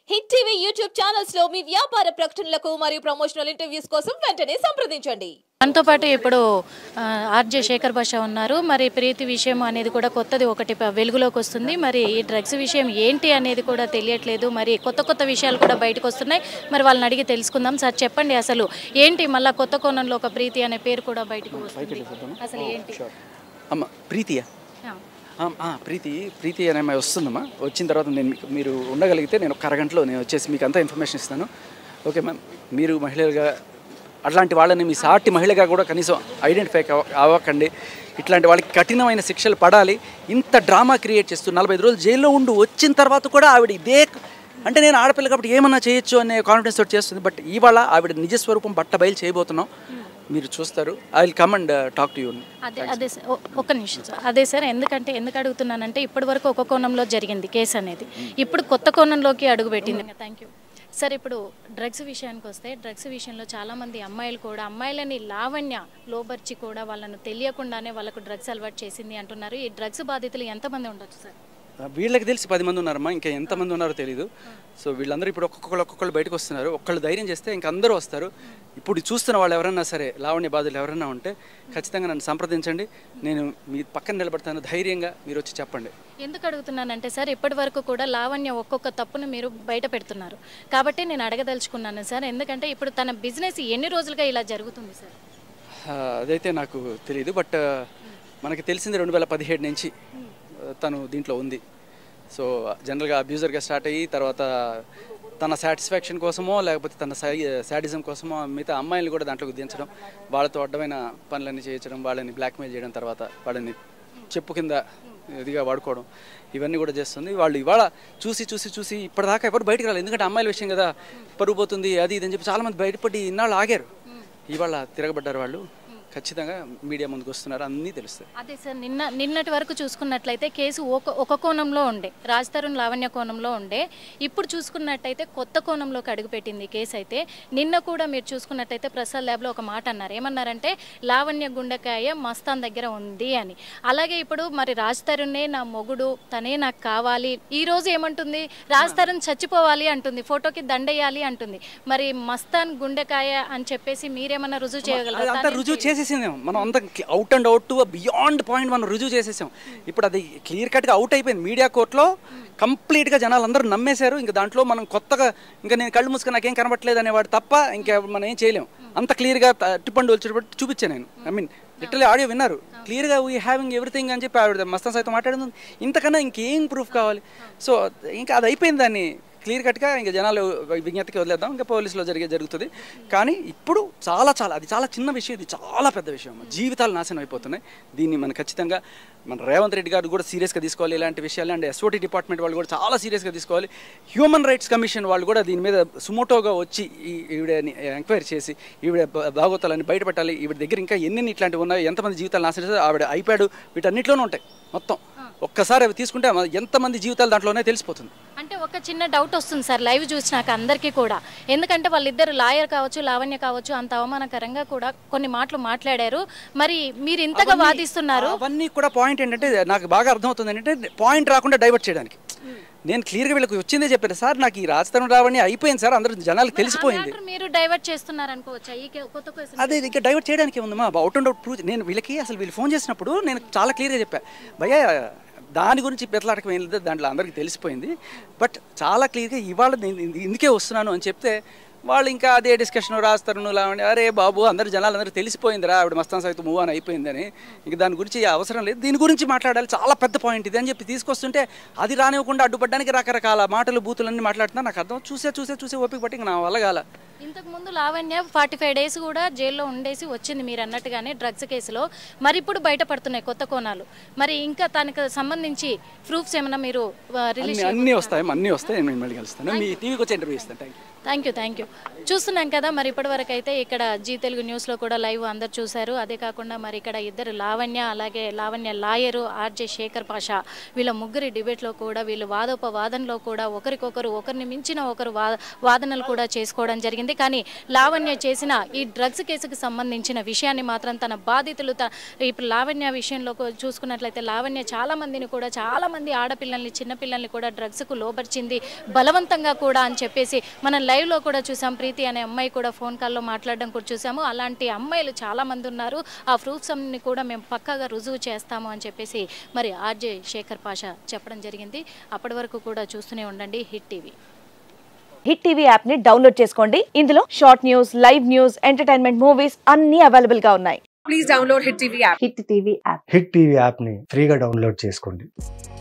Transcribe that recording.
Hit TV YouTube channels లో మీ వ్యాపార ప్రకటనలకు మరియు ప్రమోషనల్ ఇంటర్వ్యూస్ కోసం వెంటనే సంప్రదించండి మనతో పాటు ఇప్పుడు ఆ, ఆర్జే శేఖర్ భాష ఉన్నారు మరి ప్రీతి విషయం అనేది కూడా కొత్తది ఒకటి ప- వెలుగులోకి వస్తుంది మరి ఈ డ్రగ్స్ విషయం ఏంటి అనేది కూడా తెలియట్లేదు మరి కొత్త కొత్త విషయాలు కూడా బయటకు వస్తున్నాయి మరి వాళ్ళని అడిగి తెలుసుకుందాం సార్ చెప్పండి అసలు ఏంటి మళ్ళా కొత్త కోణంలో ఒక ప్రీతి అనే పేరు కూడా బయటకు వస్తుంది అసలు ఏంటి అమ్మ ప్రీతియా ఆ. ఆ, ఆ, ప్రీతి ప్రీతి అనే అమ్మాయి వస్తుందమ్మా వచ్చిన తర్వాత నేను మీకు మీరు ఉండగలిగితే నేను ఒక అరగంటలో నేను వచ్చేసి మీకు అంతా ఇన్ఫర్మేషన్ ఇస్తాను ఓకే మ్యామ్ మీరు మహిళలుగా అట్లాంటి వాళ్ళని మీ సాటి మహిళగా కూడా కనీసం ఐడెంటిఫై అవ్వకండి ఇట్లాంటి వాళ్ళకి కఠినమైన శిక్షలు పడాలి ఇంత డ్రామా క్రియేట్ చేస్తూ నలభై ఐదు రోజులు జైల్లో ఉండి వచ్చిన తర్వాత కూడా ఆవిడ ఇదే అంటే నేను ఆడపిల్ల కాబట్టి ఏమన్నా చేయొచ్చు అనే కాన్ఫిడెన్స్ తోటి చేస్తుంది బట్ ఇవాళ ఆవిడ నిజస్వరూపం బట్ట బయలు చేయబోతున్నాం మీరు చూస్తారు I will come and talk to you అదే అదే సార్ ఒ- ఒక్క నిమిషం సార్ అదే సార్ ఎందుకంటే ఎందుకు అడుగుతున్నానంటే ఇప్పటి వరకు ఒక కోణంలో జరిగింది కేసు అనేది ఇప్పుడు కొత్త కోణంలోకి అడుగుపెట్టింది థ్యాంక్ యూ సార్ ఇప్పుడు డ్రగ్స్ విషయానికి వస్తే డ్రగ్స్ విషయంలో చాలామంది అమ్మాయిలు కూడా అమ్మాయిలని లావణ్య లోబర్చి కూడా వాళ్ళను తెలియకుండానే వాళ్ళకు డ్రగ్స్ అలవాటు చేసింది అంటున్నారు ఈ డ్రగ్స్ బాధితులు ఎంతమంది ఉండొచ్చు సార్ వీళ్ళకి తెలిసి పది మంది ఉన్నారమ్మా ఇంకా ఎంతమంది ఉన్నారో తెలియదు సో వీళ్ళందరూ ఇప్పుడు ఒక్కొక్కరు ఒక్కొక్కరు బయటకు వస్తున్నారు ఒక్కళ్ళు ధైర్యం చేస్తే ఇంకా అందరూ వస్తారు ఇప్పుడు చూస్తున్న వాళ్ళు ఎవరన్నా సరే లావణ్య బాధలు ఎవరన్నా ఉంటే ఖచ్చితంగా నన్ను సంప్రదించండి నేను మీ పక్కన నిలబడతాను ధైర్యంగా మీరు వచ్చి చెప్పండి ఎందుకు అడుగుతున్నానంటే సార్ ఇప్పటి వరకు కూడా లావణ్య ఒక్కొక్క తప్పును మీరు బయట పెడుతున్నారు కాబట్టి నేను అడగదలుచుకున్నాను సార్ ఎందుకంటే ఇప్పుడు తన బిజినెస్ ఎన్ని రోజులుగా ఇలా జరుగుతుంది సార్ ఆ, అదైతే నాకు తెలియదు బట్ మనకి తెలిసింది రెండు వేల పదిహేడు నుంచి ఆ, తను దీంట్లో ఉంది సో జనరల్గా అబ్యూజర్గా స్టార్ట్ అయ్యి తర్వాత తన సాటిస్ఫాక్షన్ కోసమో లేకపోతే తన శాడిజం కోసమో మిగతా అమ్మాయిలు కూడా దాంట్లోకి దించడం వాళ్ళతో అడ్డమైన పనులన్నీ చేయించడం వాళ్ళని బ్లాక్మెయిల్ చేయడం తర్వాత వాళ్ళని చెప్పు కింద ఇదిగా వాడుకోవడం ఇవన్నీ కూడా చేస్తుంది వాళ్ళు ఇవాళ చూసి చూసి చూసి ఇప్పటిదాకా ఎవరు బయటకు రాలేదు ఎందుకంటే అమ్మాయిల విషయం కదా పరుగు పోతుంది అది ఇది అని చెప్పి చాలామంది బయటపడి ఇన్నాళ్ళు ఆగారు ఇవాళ తిరగబడ్డారు వాళ్ళు ఖచ్చితంగా మీడియా ముందుకు వస్తున్నారు అన్నీ తెలుస్తాయి అదే సార్ నిన్న నిన్నటి వరకు చూసుకున్నట్లయితే కేసు ఒక ఒక కోణంలో ఉండే రాజ్ తరుణ్ లావణ్య కోణంలో ఉండే ఇప్పుడు చూసుకున్నట్టయితే కొత్త కోణంలోకి అడుగుపెట్టింది కేసు అయితే నిన్న కూడా మీరు చూసుకున్నట్టయితే ప్రసాద్ ల్యాబ్లో ఒక మాట అన్నారు ఏమన్నారంటే లావణ్య గుండెకాయ మస్తాన్ దగ్గర ఉంది అని అలాగే ఇప్పుడు మరి రాజ్ తరుణ్నే నా మొగుడు తనే నాకు కావాలి ఈ రోజు ఏమంటుంది రాజ్ తరుణ్ చచ్చిపోవాలి అంటుంది ఫోటోకి దండేయాలి అంటుంది మరి మస్తాన్ గుండెకాయ అని చెప్పేసి మీరేమన్నా రుజువు చేయగలరా అదంతా రుజువు చేసేసింది మనం అంతా out and out beyond point మనం రుజువు చేసేసాం ఇప్పుడు అది క్లియర్ కట్గా అవుట్ అయిపోయింది మీడియా కోర్టులో కంప్లీట్గా జనాలు అందరూ నమ్మేశారు ఇంకా దాంట్లో మనం కొత్తగా ఇంకా నేను కళ్ళు మూసుకొని నాకేం కనబట్టలేదు అనేవాడు తప్ప ఇంకా మనం ఏం చేయలేం అంత క్లియర్గా టిప్పండి వచ్చేటప్పుడు చూపించాను నేను ఐ మీన్ లిటరలీ ఆడియో విన్నారు క్లియర్గా వీ హ్యావింగ్ ఎవ్రీథింగ్ అని చెప్పి ఆవిడ మస్తాన్ సైతం మాట్లాడింది ఇంతకన్నా ఇంకేం ప్రూఫ్ కావాలి సో ఇంకా అది అయిపోయింది దాన్ని క్లియర్ కట్గా ఇంకా జనాలు విజ్ఞతకి వదిలేద్దాం ఇంకా పోలీసులో జరిగే జరుగుతుంది కానీ ఇప్పుడు చాలా చాలా అది చాలా చిన్న విషయం ఇది చాలా పెద్ద విషయం జీవితాలు నాశనం అయిపోతున్నాయి దీన్ని మనం ఖచ్చితంగా మన రేవంత్ రెడ్డి గారు కూడా సీరియస్గా తీసుకోవాలి ఇలాంటి విషయాలు అండ్ ఎస్ఓటీ డిపార్ట్మెంట్ వాళ్ళు కూడా చాలా సీరియస్గా తీసుకోవాలి హ్యూమన్ రైట్స్ కమిషన్ వాళ్ళు కూడా దీని మీద సుమోటోగా వచ్చి ఈ ఈవిడని ఎంక్వైరీ చేసి ఈవిడ బ- భాగోతాలని బయటపెట్టాలి ఈవిడ దగ్గర ఇంకా ఎన్ని ఇట్లాంటివి ఉన్నాయో ఎంతమంది జీవితాలు నాశనం చేశారో ఆవిడ ఐప్యాడ్ వీటన్నిటిలోనూ ఉంటాయి మొత్తం ఒక్కసారి అవి తీసుకుంటే మ- ఎంతమంది జీవితాలు దాంట్లోనే తెలిసిపోతుంది అంటే ఒక చిన్న డౌట్ వస్తుంది సార్ లైవ్ చూసినాక అందరికీ కూడా ఎందుకంటే వాళ్ళిద్దరు లాయర్ కావచ్చు లావణ్య కావచ్చు అంత అవమానకరంగా కూడా కొన్ని మాటలు మాట్లాడారు మరి మీరు ఇంతగా వాదిస్తున్నారు అవన్నీ కూడా పాయింట్ ఏంటంటే నాకు బాగా అర్థమవుతుంది ఏంటంటే పాయింట్ రాకుండా డైవర్ట్ చేయడానికి నేను క్లియర్గా వీళ్ళకి వచ్చిందే చెప్పాను సార్ నాకు ఈ రాజధాని రావని అయిపోయింది సార్ అందరూ జనాలకు తెలిసిపోయింది matter మీరు డైవర్ట్ చేస్తున్నారు అనుకోవచ్చా ఈ కే- కొత్త కేసు అదే ఇంకా డైవర్ట్ చేయడానికి ఉందమ్మా అవుట్ అండ్ అవుట్ ప్రూవ్ నేను వీళ్ళకి అసలు వీళ్ళు ఫోన్ చేసినప్పుడు నేను చాలా క్లియర్గా చెప్పా భయ్యా దాని గురించి పెత్తలాటకం ఏం లేదు దాంట్లో అందరికీ తెలిసిపోయింది బట్ చాలా క్లియర్గా ఇవాళ నేను ఇందు- ఇందుకే వస్తున్నాను అని చెప్తే వాళ్ళు ఇంకా అదే డిస్కషన్ రాస్తారు లావండి అరే బాబు అందరు జనాలు అందరూ తెలిసిపోయిందిరా ఆవిడ మస్తాన్ సైతం మూవ్ అని అయిపోయిందని ఇంక దాని గురించి అవసరం లేదు దీని గురించి మాట్లాడాలి చాలా పెద్ద పాయింట్ ఇది అని చెప్పి తీసుకొస్తుంటే అది రానివ్వకుండా అడ్డుపడడానికి రకరకాల మాటలు బూతులన్నీ మాట్లాడుతున్నా నాకు అర్థం చూసే చూసే చూసే ఓపిక పట్టి ఇంక నా వల్ల కాల ఇంతకు ముందు లావణ్య ఫార్టీ ఫైవ్ డేస్ కూడా జైల్లో ఉండేసి వచ్చింది మీరు అన్నట్టుగానే డ్రగ్స్ కేసులో మరి ఇప్పుడు బయటపడుతున్నాయి కొత్త కోణాలు మరి ఇంకా దానికి సంబంధించి ప్రూఫ్స్ ఏమైనా మీరు రిలీజ్ అన్ని అన్నీ వస్తాయి అన్నీ వస్తాయి నేను మళ్ళీ కలుస్తాను మీ టీవీకి వచ్చి ఇంటర్వ్యూ ఇస్తాను thank you thank you thank you చూస్తున్నాం కదా మరి ఇప్పటివరకు అయితే ఇక్కడ జీ తెలుగు న్యూస్లో కూడా లైవ్ అందరు చూశారు అదే కాకుండా మరి ఇక్కడ ఇద్దరు లావణ్య అలాగే లావణ్య లాయరు ఆర్జే శేఖర్ పాషా వీళ్ళ ముగ్గురి డిబేట్లో కూడా వీళ్ళు వాదోపవాదనలో కూడా ఒకరికొకరు ఒకరిని మించిన ఒకరు వా వాదనలు కూడా చేసుకోవడం జరిగింది జరిగింది కానీ లావణ్య చేసిన ఈ డ్రగ్స్ కేసుకు సంబంధించిన విషయాన్ని మాత్రం తన బాధితులు త- ఇప్పుడు లావణ్య విషయంలో కూ- చూసుకున్నట్లయితే లావణ్య చాలా మందిని కూడా చాలా మంది ఆడపిల్లల్ని చిన్నపిల్లల్ని కూడా డ్రగ్స్కు లోబర్చింది బలవంతంగా కూడా అని చెప్పేసి మనం లైవ్లో కూడా చూసాం ప్రీతి అనే అమ్మాయి కూడా ఫోన్ కాల్లో మాట్లాడడం కూడా చూసాము అలాంటి అమ్మాయిలు చాలా మంది ఉన్నారు ఆ ప్రూఫ్స్ అన్ని కూడా మేము పక్కాగా రుజువు చేస్తాము అని చెప్పేసి మరి ఆర్జే శేఖర్ పాషా చెప్పడం జరిగింది అప్పటి వరకు కూడా చూస్తూనే ఉండండి Hit TV Hit TV app ని డౌన్లోడ్ చేసుకోండి ఇందులో short news live news entertainment movies అన్ని అవైలబుల్ గా ఉన్నాయి హిట్ టీవీ యాప్ని ఫ్రీగా డౌన్లోడ్ చేసుకోండి